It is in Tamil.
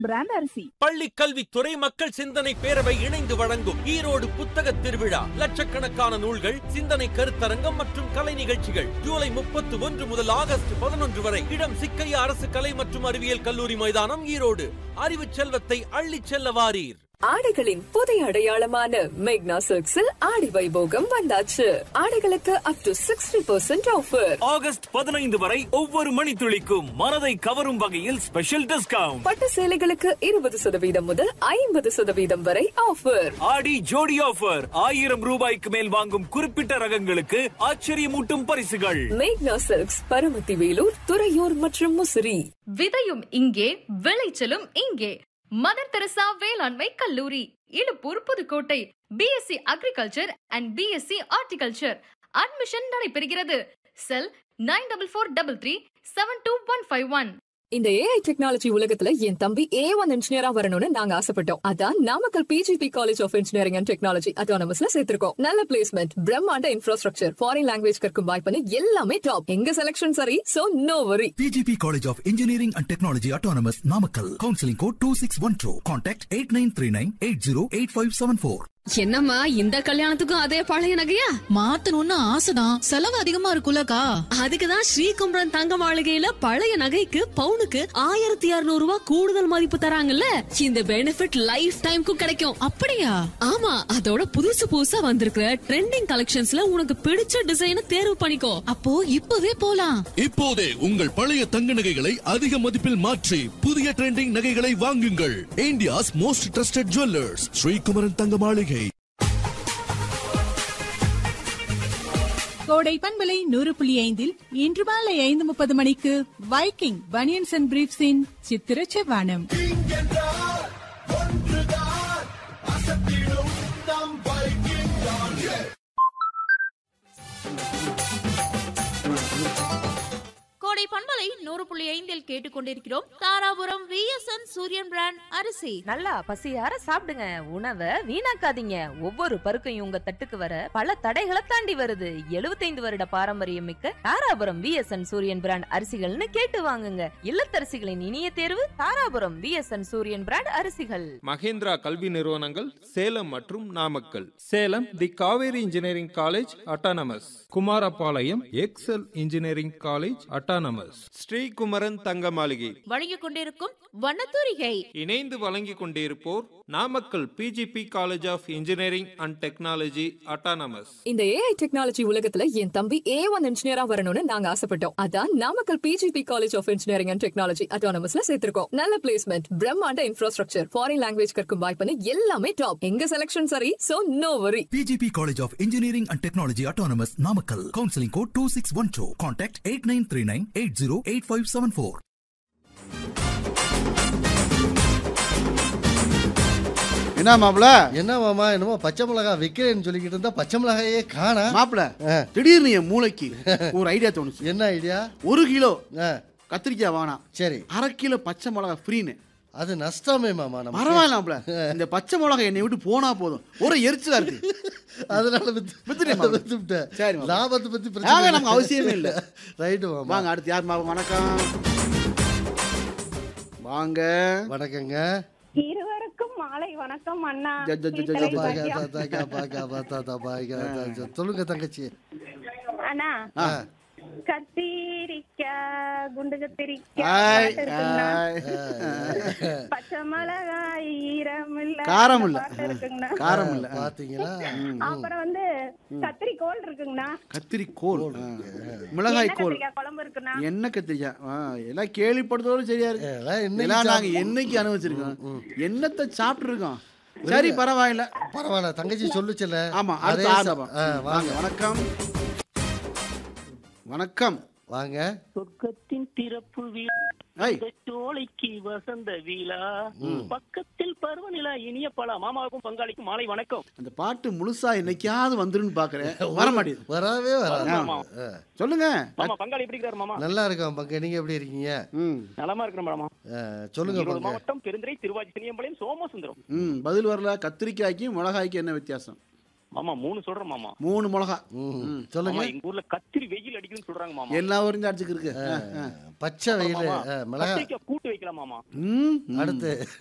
பிராண்ட் அரிசி பள்ளி கல்வித்துறை மக்கள் சிந்தனை பேரவை இணைந்து வழங்கும் ஈரோடு புத்தக திருவிழா லட்சக்கணக்கான நூல்கள் சிந்தனை கருத்தரங்கம் மற்றும் கலை நிகழ்ச்சிகள் ஜூலை முப்பத்தி ஒன்று முதல் ஆகஸ்ட் பதினொன்று வரை இடம் சிக்கையா அரசு கலை மற்றும் அறிவியல் கல்லூரி மைதானம் ஈரோடு அறிவு செல்வத்தை அள்ளிச் செல்ல வாரீர் ஆடைகளின் புதிய அடையாளமான மேக்னா சில்க்ஸில் ஆடி வைபோகம் வந்தாச்சு ஆடைகளுக்கு up to sixty percent offer August பதினைந்து வரை ஒவ்வொரு மணித்துளிக்கும் மனதை கவரும் வகையில் ஸ்பெஷல் டிஸ்கவுண்ட் பட்டு சேலைகளுக்கு இருபது சதவீதம் முதல் ஐம்பது சதவீதம் வரை ஆஃபர் ஆடி ஜோடி ஆஃபர் ஆயிரம் ரூபாய்க்கு மேல் வாங்கும் குறிப்பிட்ட ரகங்களுக்கு ஆச்சரியமூட்டும் பரிசுகள் மேக்னா சில்க்ஸ் பரமத்தி வேலூர் துறையூர் மற்றும் முசிறி விதையும் இங்கே விளைச்சலும் இங்கே மதர் தெரசா வேளாண்மை கல்லூரி Illuppur Pudukkottai BSc agriculture and BSc horticulture admission நடைபெறுகிறது cell nine double four double three seven two one five one இந்த ஏஐ டெக்னாலஜி உலகத்துல என் தம்பி ஏ ஒன் இன்ஜினியரா வரணும்னு நாங்க ஆசைப்பட்டோம் அதான் Namakkal PGP college of engineering and technology அட்டானமஸ்ல சேர்த்திருக்கோம் நல்ல பிளேஸ்மெண்ட் பிரம்மாண்ட இன்ஃப்ராஸ்ட்ரக்சர் ஃபாரின் லாங்குவேஜ் கற்கும் வாய்ப்புன்னு எல்லாமே டாப் எங்க செலக்ஷன் சரி so no worry PGP College of Engineering and Technology Autonomous Namakkal. Counseling code 2612. Contact 8939 என்னம்மா இந்த கல்யாணத்துக்கும் அதே பழைய நகையா மாத்தணும்னு ஆசைதான் செலவு அதிகமா இருக்குல்லக்கா அதுக்குதான் ஸ்ரீகும்பரம் தங்க மாளிகையில பழைய நகைக்கு பவுனுக்கு ஆயிரத்தி இருநூறு ரூபாய் கூடுதல் மதிப்பு தராங்கல்ல இந்த பெனிஃபிட் லைஃப் டைம்க்கும் கிடைக்கும் அப்படியா ஆமா அதோட புதுசு புதுசா வந்திருக்கிற ட்ரெண்டிங் கலெக்ஷன்ஸ்ல உனக்கு பிடிச்ச டிசைனை தேர்வு பண்ணிக்கோ அப்போ இப்பவே போலாம் இப்போதே உங்கள் பழைய தங்க நகைகளை அதிக மதிப்பில் மாற்றி புதிய ட்ரெண்டிங் நகைகளை வாங்குங்கள் India's most trusted jewellers Srikumaran தங்க மாளிகை கோடை பண்பலை நூறு புள்ளி ஐந்தில் இன்று மாலை ஐந்து முப்பது மணிக்கு வைக்கிங் பனியன்ஸ் அண்ட் பிரீப்ஸின் சித்திர செவ்வானம் கோடை பண்பலை நூறு புள்ளி ஐந்தில் கேட்டுக்கொண்டிருக்கிறோம் தாராபுரம் விஎஸ்என் சூரியன் பிராண்ட் அரிசி நல்லா பசியார சாப்பிடுங்க உணவை வீணாக்காதீங்க ஒவ்வொரு பருக்கையும் உங்க தட்டுக்கு வர பல தடைகளை தாண்டி வருது 75 வருட பாரம்பரியம் மிக்க தாராபுரம் விஎஸ்என் சூரியன் பிராண்ட் அரிசிகள்னு கேட்டு வாங்குங்க இல்லத்தரசிகளின் இனிய தேர்வு தாராபுரம் விஎஸ்என் சூரியன் பிராண்ட் அரிசிகள் மகேந்திரா கல்வி நிறுவனங்கள் சேலம் மற்றும் Namakkal Salem the Kaveri engineering college autonomous Kumarapalayam Excel engineering college autonomous Srikumaran தங்க மாளிகை வழங்கிக் கொண்டிருக்கும் வண்ணத்தூரிகை இணைந்து வழங்கிக் கொண்டிருப்போர் Namakkal PGP college of engineering and technology autonomous இந்த ஏஐ டெக்னாலஜி உலகத்துல என் தம்பி ஏ ஒன் இன்ஜினியரா வரணும்னு நாங்க ஆசைப்பட்டோம் அதான் Namakkal PGP college of engineering and technology அட்டானமஸ்ல சேர்த்திருக்கோம் நல்ல பிளேஸ்மெண்ட் பிரம்மாண்ட இன்ஃப்ராஸ்ட்ரக்சர் ஃபாரின் லாங்குவேஜ் கற்கும் வாய்ப்புன்னு எல்லாமே டாப் எங்க செலக்ஷன் சரி so no worry PGP College of Engineering and Technology Autonomous Namakkal. Counseling code 2612. Contact 8939 808574. என்ன மாப்பிள என்ன மாமா என்னமோ பச்சை மிளகா விக்கிறேன்னு சொல்லிக்கிட்டு இருந்தா பச்சை மிளகாயே காணா மாப்பிள திடீர்னு என் மூளைக்கு ஒரு ஐடியா தோணுச்சு என்ன ஐடியா ஒரு கிலோ கத்திரிக்காய் வேணாம் சரி அரை கிலோ பச்சை மிளகா ஃப்ரீன்னு அது நஷ்டமே மாமா நம்ம பரவாயில்ல மாப்பிள இந்த பச்சை மிளகா என்னை விட்டு போனா போதும் ஒரு எரிச்சலா இருக்கு அதனால வித்து வித்துட்டேன் மாப்பிள. வித்துட்டேன் சரி மாப்பிள. லாபத்தை பத்தி ஆக பிரச்சனை நமக்கு அவசியமே இல்ல ரைட்டு மாமா வாங்க அடுத்து யார் மாமா வணக்கம் வாங்க வணக்கங்க இருவருக்கும் மாலை வணக்கம் அண்ணா ஜ, ஜ, ஜ, ஜ, ஜ, ஜ. பாக்கா, தாத்தா, பாக்கா, பாத்தா, பாக்கா, தாத்தா. சொல்லுங்க தங்கச்சி அண்ணா ஆ. கத்திரிக்காய் குண்டு கத்திரிக்காய் ஆய், பாட்டு இருக்குங்கண்ணா. ஆய். பச்சை மிளகாய் ஈரம் இல்ல காரம் இல்ல. பாட்டு இருக்குங்கண்ணா காரம் இல்ல பாத்தீங்களா அப்புறம் வந்து கத்திரிக்கோல் இருக்குங்கண்ணா கத்திரிக்கோல் ஆ. மிளகாய் எண்ணெய் கோல் கத்திரிக்காய் குழம்பு இருக்குண்ணா என்ன கத்திரிக்காய் ஆ, எல்லாம் கேள்விப்படுத்தோடு சரியா இருக்கு எல்லாம் என்னைக்கு எல்லாம் நாங்க சாப்பிட்டு- என்னைக்கு அனுபவிச்சிருக்கோம் என்னத்தை சாப்பிட்டு இருக்கோம் சரி பரவாயில்ல பரவாயில்ல தங்கச்சி சொல்லுச்சுல ஆமா அதே அடுத்த ச- ஆசை ஆ, வாங்க வணக்கம் வணக்கம் வாங்க சொர்க்கத்தின் திறப்பு விழா ஐய். இந்த சோலைக்கு வசந்த விழா பக்கத்தில் பருவநிலா இனிய பல மாமாவுக்கும் பங்காளிக்கும் மாலை வணக்கம் அந்த பாட்டு முழுசா என்னைக்காவது வந்துருன்னு பாக்குறேன் வர மாட்டேங்குது வரவே வராது ஆமா. ஆ. சொல்லுங்க மாமா பங்காளி எப்படி இருக்காரு மாமா நல்லா இருக்கோம் பங்க நீங்க எப்படி இருக்கீங்க நலமா இருக்கிற மாமா ஆ, சொல்லுங்க ஈரோடு பங்க மாவட்டம் பெருந்துறை திருவாச்சி சினியம்பாளையம் சோமசுந்தரம் ம் பதில் வரல கத்திரிக்காய்க்கும் மிளகாய்க்கும் என்ன வித்தியாசம் மாமா மூணு சொல்றேன் மாமா மூணு மிளகா ம், சொல்லுங்க மாமா, எங்க ஊர்ல கத்திரி வெயில் அடிக்குதுன்னு சொல்றாங்க மாமா எல்லா ஊரும் அடிச்சுக்கு இருக்கு பச்சை வெயில் மாமா, மிளகா கத்திரிக்காய் கூட்டு வைக்கலாம் மாமா ம், ம். அடுத்து